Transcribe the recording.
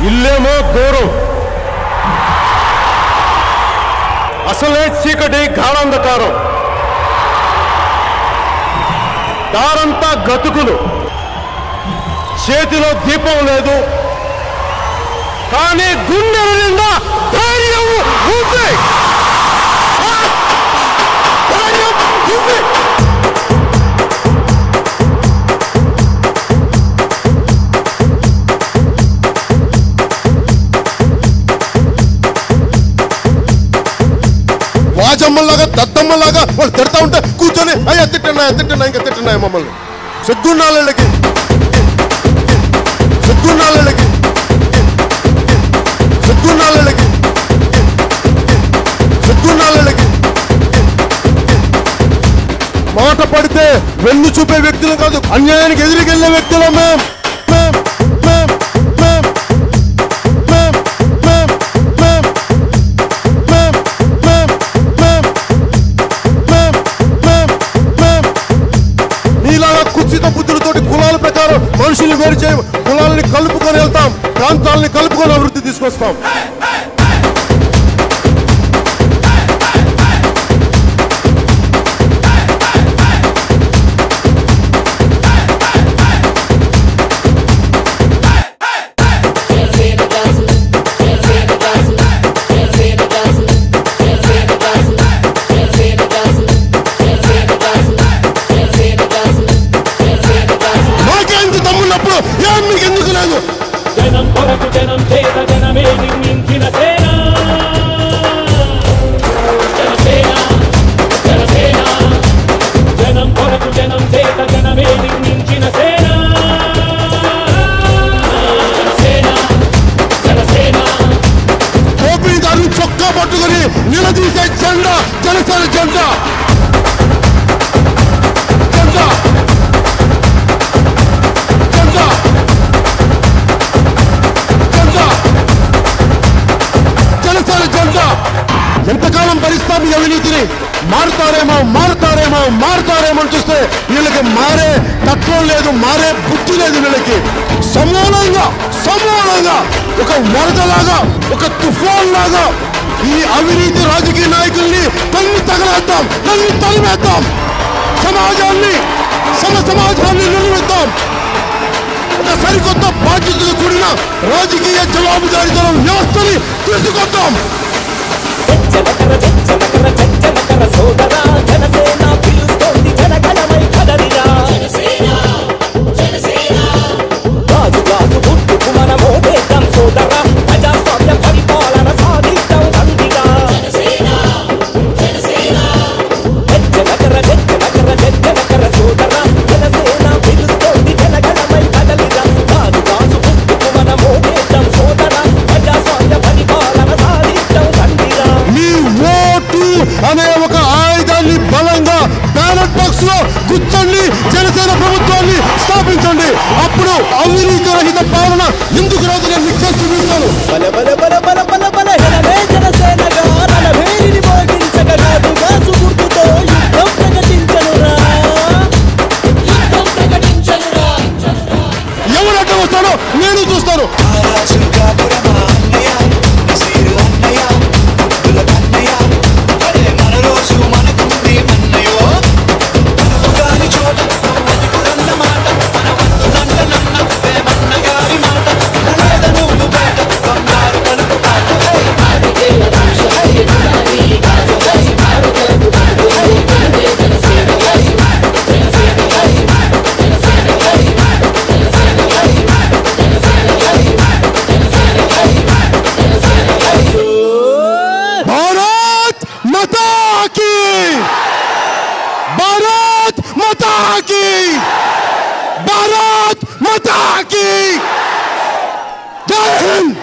ఇల్లేమో దూరం అసలే చీకటి గాఢాంధకారం దారంతా గతుకులు చేతిలో దీపం లేదు కానీ గుండె నిండా ధైర్యం ఉంది ఆ! ధైర్యం ఉంది వాజమ్మలాగా దద్దమ్మలాగా వాళ్ళు తిడతా ఉంటే కూర్చొని అయ్యా తిట్టన్నా తిట్టన్నా ఇంకా తిట్టన్నాయి మమ్మల్ని సిగ్గున్నాళ్ళకి సిగ్గున్నాళ్ళకి సిగ్గున్నాళ్ళకి సిగ్గున్నాళ్ళకి మాట పడితే వెన్ను చూపే వ్యక్తులు కాదు అన్యాయానికి ఎదురుకెళ్ళే వ్యక్తులు మేం మేం మేం మేం మేం మేం మేం మేం మేం మేం మేం మేం మేం నీలాగా కుచిత బుద్ధులతోటి కులాల ప్రకారం మనుషుల్ని వేరు చేయ కులాలని కలుపుకొని వెళ్తాం ప్రాంతాలని కలుపుకొని అభివృద్ధి తీసుకొస్తాం మాకేంటి తమ్మున్నప్పుడు ఏం మీకు ఎందుకు లేదు జనం కొరకు జనం చేత జనమే నిర్మించిన సేన జనసేన జనసేన జనం కొరకు జనం చేత జనమే నిర్మించిన సేన జనసేన జనసేన దోపిడీదారుని చొక్కా పట్టుకొని నిలదీసే జెండా జనసేన జెండా జెండా జెండా జెండా జనసేన జెండా ఎంతకాలం భరిస్తాం ఈ అవినీతిని మారుతారేమో మారుతారేమో మారుతారేమో అని చూస్తే వీళ్ళకి మారే తత్వం లేదు మారే బుద్ధి లేదు వీళ్ళకి సమూలంగా సమూలంగా ఒక వరదలాగా ఒక తుఫాన్ లాగా ఈ అవినీతి రాజకీయ నాయకుల్ని తన్ని తగలేద్దాం తన్ని తరిమేద్దాం సమాజాన్ని సమ సమాజాన్ని నిలబెద్దాం ఒక సరికొత్త బాధ్యతలు కూడిన రాజకీయ జవాబుదారీతనం వ్యవస్థని తీసుకొద్దాం జనకర జనకర జనకర సోదరా జనసేన పిలుస్తోంది జనగణమై కదలిరా రాజు రాజు గుర్తుకు మనమో దేశం సోదరా ప్రజాస్వామ్య పరిపాలన సాధిద్దాం తందిరా జనకర జనకర జనకర సోదరా జనసేన పిలుస్తోంది జనగణమై కదలిరా రాజు రాజు గుర్తుకు మనమో దేశం సోదరా ప్రజాస్వామ్య పరిపాలన సాధిద్దాం తందిరా మీ ఓటు అనే ఒక ఆయుధాన్ని బలంగా బ్యాలెట్ బాక్స్ లో కూర్చోండి జనసేన ప్రభుత్వాన్ని స్థాపించండి అప్పుడు అవినీతి రహిత పాలన ఎందుకు రాదు నేను మీకు చేసి చూపిస్తాను బల బల బల బల బల బల హెలమే జనసేనగా రణభేరిని మోగించగ రాజుగా సుగుర్తుతో యుద్ధం ప్రకటించనురా యుద్ధం ప్రకటించనురా ఎవరు అడ్డం వస్తాడో నేను చూస్తాను భారత్ మాతా కీ భారత్ మాతా కీ భారత్ మాతా కీ జై హింద్